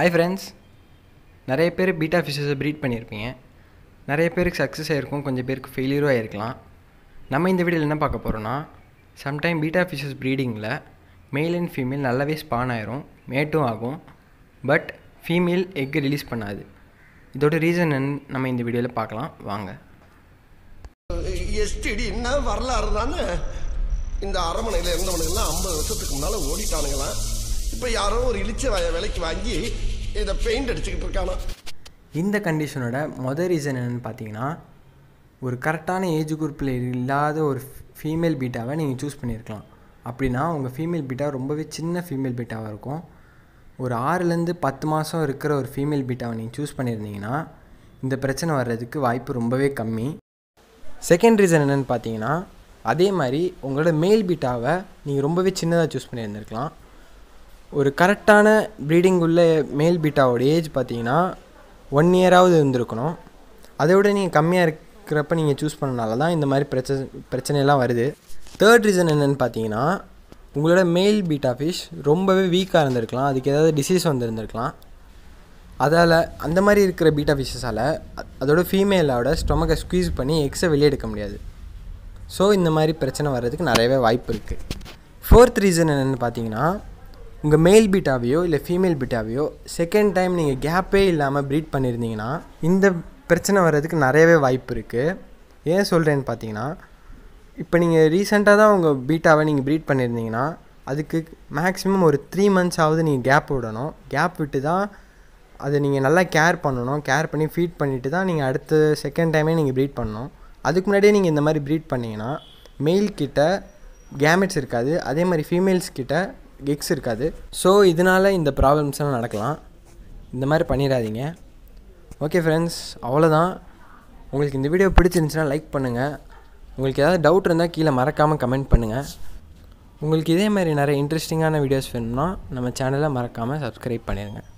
hi friends நிறைய பேர் beta ஃபிஷஸை breed பண்ணியிருப்பீங்க நிறைய பேருக்கு சக்ஸஸ் ஆகிருக்கும் கொஞ்சம் பேருக்கு ஃபெயிலியரும் ஆகிருக்கலாம் நம்ம இந்த வீடியோவில் என்ன பார்க்க போகிறோன்னா sometime beta fishes ப்ரீடிங்கில் male and female நல்லாவே ஸ்பான் ஆயிரும் மேட்டும் ஆகும் பட் ஃபீமேல் எக் ரிலீஸ் பண்ணாது இதோட ரீசன் என்னன்னு நம்ம இந்த வீடியோவில் பார்க்கலாம் வாங்க எஸ்டிடின்னா வரலாறு தானே இந்த அரமனையில் இருந்தவனுங்கெல்லாம் ஐம்பது வருஷத்துக்கு முன்னால் ஓடிட்டானுங்களாம் இப்போ யாரோ ஒரு இளிச்ச வய விலைக்கு வாங்கி இதை பெயிண்ட் அடிச்சுக்கிட்டு இருக்கானா இந்த கண்டிஷனோட மொதல் ரீசன் என்னென்னு பார்த்தீங்கன்னா ஒரு கரெக்டான ஏஜ் குரூப்பில் இல்லாத ஒரு ஃபீமேல் பீட்டாவை நீங்கள் சூஸ் பண்ணியிருக்கலாம் அப்படின்னா உங்கள் ஃபீமேல் பீட்டா ரொம்பவே சின்ன ஃபீமேல் பீட்டாவாக இருக்கும் ஒரு ஆறுலேருந்து பத்து மாதம் இருக்கிற ஒரு ஃபீமேல் பீட்டாவை நீங்கள் சூஸ் பண்ணியிருந்தீங்கன்னா இந்த பிரச்சனை வர்றதுக்கு வாய்ப்பு ரொம்பவே கம்மி செகண்ட் ரீசன் என்னென்னு பார்த்தீங்கன்னா அதே மாதிரி உங்களோட மேல் பீட்டாவை நீங்கள் ரொம்பவே சின்னதாக சூஸ் பண்ணியிருந்திருக்கலாம் ஒரு கரெக்டான ப்ரீடிங் உள்ள மேல் பீட்டாவோட ஏஜ் பார்த்தீங்கன்னா ஒன் இயராவது இருந்திருக்கணும் அதை விட நீங்கள் கம்மியாக இருக்கிறப்ப நீங்கள் சூஸ் பண்ணனால தான் இந்த மாதிரி பிரச்சனை பிரச்சனையெல்லாம் வருது தேர்ட் ரீசன் என்னென்னு பார்த்தீங்கன்னா உங்களோட மேல் பீட்டா ஃபிஷ் ரொம்பவே வீக்காக இருந்திருக்கலாம் அதுக்கு ஏதாவது டிசீஸ் வந்திருந்திருக்கலாம் அதால் அந்த மாதிரி இருக்கிற பீட்டா ஃபிஷ்ஷஸால் அதோட ஃபீமேலோட ஸ்டொமக்கை ஸ்குவீஸ் பண்ணி எக்ஸை வெளியே எடுக்க முடியாது ஸோ இந்த மாதிரி பிரச்சனை வர்றதுக்கு நிறையவே வாய்ப்பு இருக்குது ஃபோர்த் ரீசன் என்னென்னு பார்த்தீங்கன்னா உங்கள் மேல் பீட்டாவையோ இல்லை ஃபீமேல் பீட்டாவையோ செகண்ட் டைம் நீங்கள் கேப்பே இல்லாமல் ப்ரீட் பண்ணியிருந்தீங்கன்னா இந்த பிரச்சனை வர்றதுக்கு நிறையவே வாய்ப்பு இருக்குது ஏன் சொல்கிறேன்னு பார்த்தீங்கன்னா இப்போ நீங்கள் ரீசெண்டாக தான் உங்கள் பீட்டாவை நீங்கள் ப்ரீட் பண்ணியிருந்தீங்கன்னா அதுக்கு மேக்ஸிமம் ஒரு த்ரீ மந்த்ஸ் ஆகுது நீங்கள் கேப் விடணும் கேப் விட்டு தான் அதை நீங்கள் நல்லா கேர் பண்ணணும் கேர் பண்ணி ஃபீட் பண்ணிவிட்டு தான் நீங்கள் அடுத்த செகண்ட் டைமே நீங்கள் ப்ரீட் பண்ணணும் அதுக்கு முன்னாடியே நீங்கள் இந்த மாதிரி ப்ரீட் பண்ணிங்கன்னா மெயில் கிட்ட கேமெட்ஸ் இருக்காது அதே மாதிரி ஃபீமேல்ஸ் கிட்ட எக்ஸ் இருக்காது ஸோ இதனால் இந்த ப்ராப்ளம்ஸ்லாம் நடக்கலாம் இந்த மாதிரி பண்ணிடாதீங்க ஓகே ஃப்ரெண்ட்ஸ் அவ்வளோதான் உங்களுக்கு இந்த வீடியோ பிடிச்சிருந்துச்சுன்னா லைக் பண்ணுங்கள் உங்களுக்கு ஏதாவது டவுட் இருந்தால் கீழே மறக்காமல் கமெண்ட் பண்ணுங்கள் உங்களுக்கு இதே மாதிரி நிறைய இன்ட்ரெஸ்டிங்கான வீடியோஸ் வேணும்னா நம்ம சேனலை மறக்காமல் சப்ஸ்கிரைப் பண்ணிடுங்க